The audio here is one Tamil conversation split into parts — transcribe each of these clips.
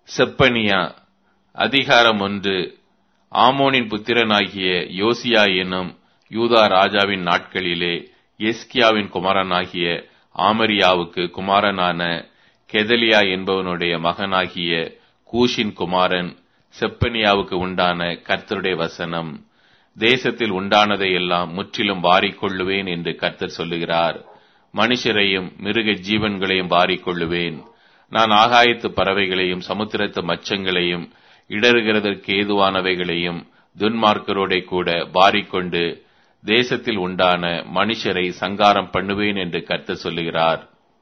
செப்பனியா அதிகாரம் ஒன்று ஆமோனின் புத்திரனாகிய யோசியா என்னும் யூதா ராஜாவின் நாட்களிலே எஸ்கியாவின் குமாரனாகிய ஆமரியாவுக்கு குமாரனான கெதலியா என்பவனுடைய மகனாகிய கூஷின் குமாரன் செப்பனியாவுக்கு உண்டான கர்த்தருடைய வசனம் தேசத்தில் உண்டானதை எல்லாம் முற்றிலும் வாரிக்கொள்ளுவேன் என்று கர்த்தர் சொல்லுகிறார் மனுஷரையும் மிருக ஜீவன்களையும் வாரிக்கொள்ளுவேன் நான் ஆகாயத்து பறவைகளையும் சமுத்திரத்து மச்சங்களையும் இடறுகிறதற்கு ஏதுவானவைகளையும் துன்மார்க்கரோடே கூட வாரிக்கொண்டு தேசத்தில் உண்டான மனுஷரை சங்காரம் பண்ணுவேன் என்று கர்த்தர் சொல்லுகிறார்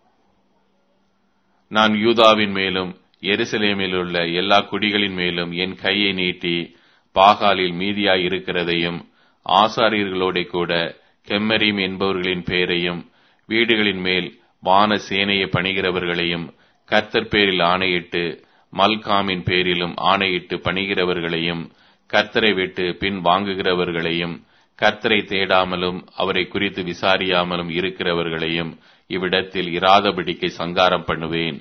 நான் யூதாவின் மேலும் எருசலேமில் உள்ள எல்லா குடிகளின் மேலும் என் கையை நீட்டி பாகாலில் மீதியாய் இருக்கிறதையும் ஆசாரியர்களோட கூட கெம்மரீம் என்பவர்களின் பேரையும் வீடுகளின் மேல் வான சேனையை பணிகிறவர்களையும் கர்த்தர் பேரில் ஆணையிட்டு மல்காமின் பேரிலும் ஆணையிட்டு பணிகிறவர்களையும் கர்த்தரை விட்டு பின் வாங்குகிறவர்களையும் கர்த்தரை தேடாமலும் அவரை குறித்து விசாரியாமலும் இருக்கிறவர்களையும் இவ்விடத்தில் இராதபடிக்கு சங்காரம் பண்ணுவேன்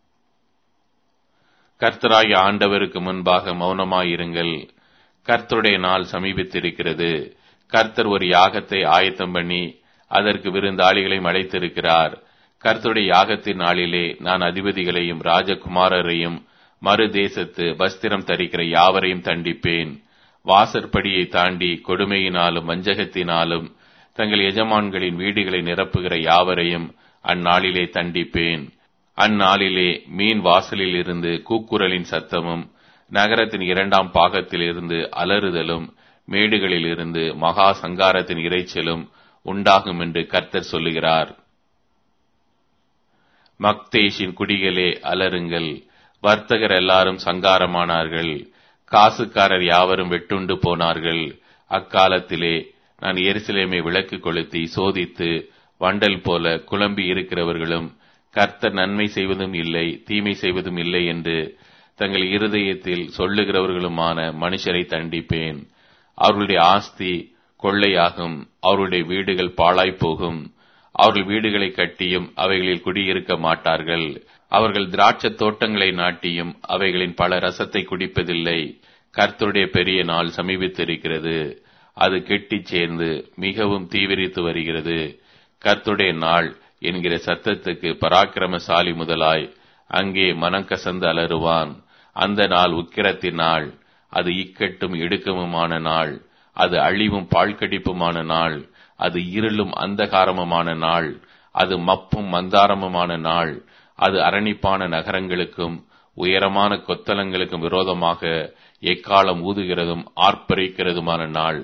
கர்த்தராகிய ஆண்டவருக்கு முன்பாக மௌனமாயிருங்கள் கர்த்தருடைய நாள் சமீபித்திருக்கிறது கர்த்தர் ஒரு யாகத்தை ஆயத்தம் பண்ணி அதற்கு விருந்தாளிகளையும் அழைத்திருக்கிறார் கர்த்தருடைய யாகத்தின் நாளிலே நான் அதிபதிகளையும் ராஜகுமாரரையும் மறு தேசத்து வஸ்திரம் தரிக்கிற யாவரையும் தண்டிப்பேன் வாசற்படியை தாண்டி கொடுமையினாலும் வஞ்சகத்தினாலும் தங்கள் எஜமான்களின் வீடுகளை நிரப்புகிற யாவரையும் அந்நாளிலே தண்டிப்பேன் அந்நாளிலே மீன் வாசலில் இருந்து கூக்குரலின் சத்தமும் நகரத்தின் இரண்டாம் பாகத்தில் இருந்து அலறுதலும் மேடுகளில் இருந்து மகா சங்காரத்தின் இறைச்சலும் உண்டாகும் என்று கர்த்தர் சொல்லுகிறார் மக்தேஷின் குடிகளே அலருங்கள் வர்த்தகர் எல்லாரும் சங்காரமானார்கள் காசுக்காரர் யாவரும் வெட்டுண்டு போனார்கள் அக்காலத்திலே நான் எருசலேமை விளக்கு கொளுத்தி சோதித்து வண்டல் போல குழம்பி இருக்கிறவர்களும் கர்த்தர் நன்மை செய்வதும் இல்லை தீமை செய்வதும் இல்லை என்று தங்கள் இருதயத்தில் சொல்லுகிறவர்களுமான மனுஷரை தண்டிப்பேன் அவர்களுடைய ஆஸ்தி கொள்ளையாகும் அவர்களுடைய வீடுகள் பாழாய் போகும் அவர்கள் வீடுகளை கட்டியும் அவைகளில் குடியிருக்க மாட்டார்கள் அவர்கள் திராட்சத் தோட்டங்களை நாட்டியும் அவைகளின் பல ரசத்தை குடிப்பதில்லை கர்த்தருடைய பெரிய நாள் சமீபித்திருக்கிறது அது கெட்டிச் சேர்ந்து மிகவும் தீவிரித்து வருகிறது கர்த்தருடைய நாள் என்கிற சத்தத்துக்கு பராக்கிரமசாலி முதலாய் அங்கே மனம் கசந்து அலறுவான் அந்த நாள் உக்கிரத்தின் நாள் அது இக்கட்டும் இடுக்கமுமான நாள் அது அழிவும் பாழ்கடிப்புமான நாள் அது இருளும் அந்தகாரமுமான நாள் அது மப்பும் மந்தாரமுமான நாள் அது அரணிப்பான நகரங்களுக்கும் உயரமான கொத்தலங்களுக்கும் விரோதமாக எக்காலம் ஊதுகிறதும் ஆர்ப்பரிக்கிறதுமான நாள்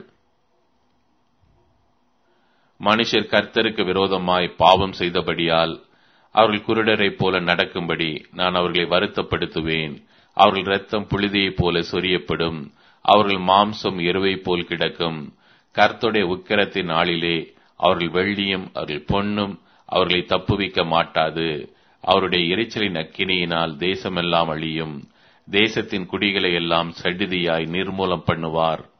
மனுஷர் கர்த்தருக்கு விரோதமாய் பாவம் செய்தபடியால் அவர்கள் குருடரைப் போல நடக்கும்படி நான் அவர்களை வருத்தப்படுத்துவேன் அவர்கள் இரத்தம் புழுதியைப் போல சொரியப்படும் அவர்கள் மாம்சம் எருவை போல் கிடக்கும் கர்த்துடைய உக்கிரத்தின் நாளிலே அவர்கள் வெள்ளியும் அவர்கள் பொன்னும் அவர்களை தப்புவிக்க மாட்டாது அவருடைய எரிச்சலின் அக்கினியினால் தேசமெல்லாம் அழியும் தேசத்தின் குடிகளை எல்லாம் சடிதியாய் நிர்மூலம் பண்ணுவார்